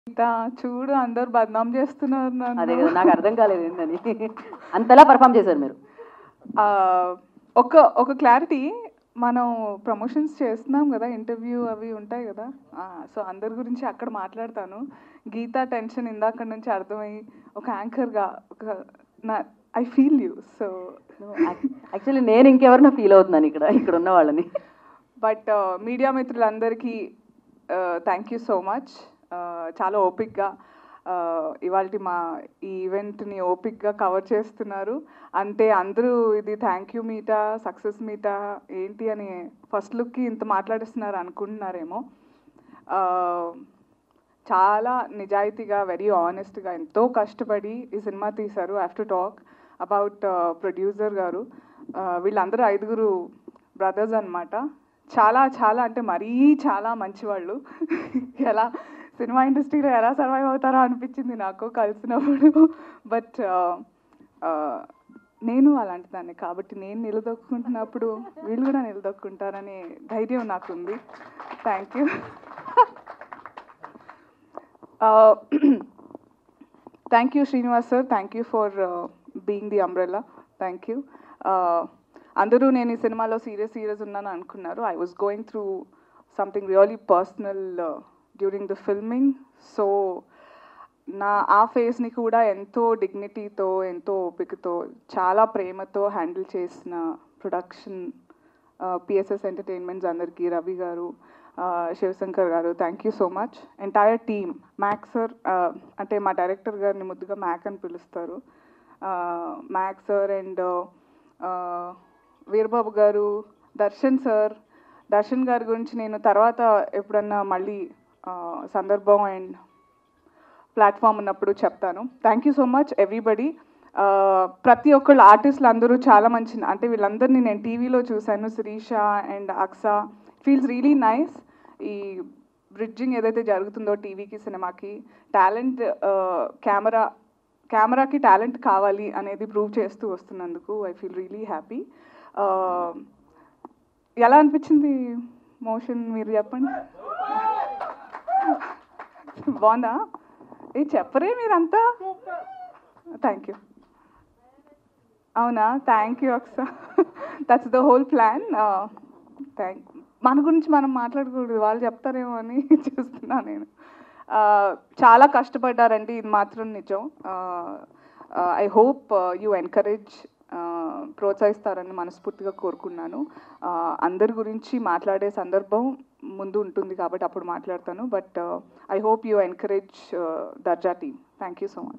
గీత చూడు అందరు బద్నాం చేస్తున్నారు నన్ను. అదే కదా నాకు అర్థం కాలేదు ఏంటని అంతలా పర్ఫామ్ చేశారు మీరు ఆ, ఒక ఒక క్లారిటీ మనం ప్రమోషన్స్ చేస్తున్నాం కదా ఇంటర్వ్యూ అవి ఉంటాయి కదా సో అందరి గురించి అక్కడ మాట్లాడతాను గీత టెన్షన్ ఇందాక నుంచి అర్థమై ఒక యాంకర్గా ఒక నా I feel you so actually నేను ఇంకెవరినో ఫీల్ అవుతున్నాను ఇక్కడ ఇక్కడ ఉన్న వాళ్ళని బట్ మీడియా మిత్రులందరికీ థ్యాంక్ యూ సో మచ్ చాలా ఓపిక్గా ఇవాళ మా ఈ ఈవెంట్ని ఓపిక్గా కవర్ చేస్తున్నారు అంటే అందరూ ఇది థ్యాంక్ యూ మీటా సక్సెస్ మీటా ఏంటి అని ఫస్ట్ లుక్కి ఇంత మాట్లాడిస్తున్నారు అనుకుంటున్నారేమో Uh, చాలా నిజాయితీగా వెరీ ఆనెస్ట్గా ఎంతో కష్టపడి ఈ సినిమా తీశారు have to talk about producer గారు Uh, వీళ్ళందరూ ఐదుగురు బ్రదర్స్ అన్నమాట చాలా చాలా అంటే మరీ చాలా మంచివాళ్ళు ఎలా సినిమా ఇండస్ట్రీలో ఎలా సర్వైవ్ అవుతారో అనిపించింది నాకు కలిసినప్పుడు బట్ నేను అలాంటి దాన్ని కాబట్టి నేను నిలదొక్కుంటున్నప్పుడు వీళ్ళు కూడా నిలదొక్కుంటారనే ధైర్యం నాకుంది thank you thank you Srinivas sir thank you for being the umbrella thank you అందరూ నేను ఈ సినిమాలో సీరియస్ సీరియస్ ఉన్నాను అనుకున్నారు I was going through something really personal during the filming so నా ఆ ఫేస్ని కూడా ఎంతో డిగ్నిటీతో ఎంతో ఓపికతో చాలా ప్రేమతో హ్యాండిల్ చేసిన ప్రొడక్షన్ పిఎస్ఎస్ ఎంటర్టైన్మెంట్స్ అందరికీ రవి గారు ఆ, శివశంకర్ గారు thank you so much entire team Mac sir అంటే మా డైరెక్టర్ గారిని ముద్దుగా మ్యాక్ అని పిలుస్తారు మ్యాక్ సార్ అండ్ వీరబాబు గారు దర్శన్ సార్ దర్శన్ గారి గురించి నేను తర్వాత ఎప్పుడన్నా మళ్ళీ ఆ, సందర్భం అండ్ ప్లాట్ఫామ్ ఉన్నప్పుడు చెప్తాను thank you so much everybody ప్రతి ఒక్కళ్ళు ఆర్టిస్టులు అందరూ చాలా మంచి అంటే వీళ్ళందరినీ నేను టీవీలో చూశాను Shirisha and Aqsa feels really nice ఈ బ్రిడ్జింగ్ ఏదైతే జరుగుతుందో టీవీకి సినిమాకి టాలెంట్ కెమెరా కెమెరాకి టాలెంట్ కావాలి అనేది ప్రూవ్ చేస్తూ వస్తున్నందుకు ఐ ఫీల్ రియలీ హ్యాపీ ఎలా అనిపించింది మోషన్ మీరు చెప్పండి బాగుందా ఏ చెప్పరే మీరంతా థ్యాంక్ యూ అవునా thank you Aqsa that's the whole plan thank మన గురించి మనం మాట్లాడకూడదు వాళ్ళు చెప్తారేమో అని చూస్తున్నా నేను Uh, చాలా కష్టపడ్డారండి ఇది మాత్రం నిజం ఐ హోప్ యూ ఎంకరేజ్ ప్రోత్సహిస్తారని మనస్ఫూర్తిగా కోరుకున్నాను Uh, అందరి గురించి మాట్లాడే సందర్భం ముందు ఉంటుంది కాబట్టి అప్పుడు మాట్లాడతాను but I hope you encourage దర్జా team thank you so much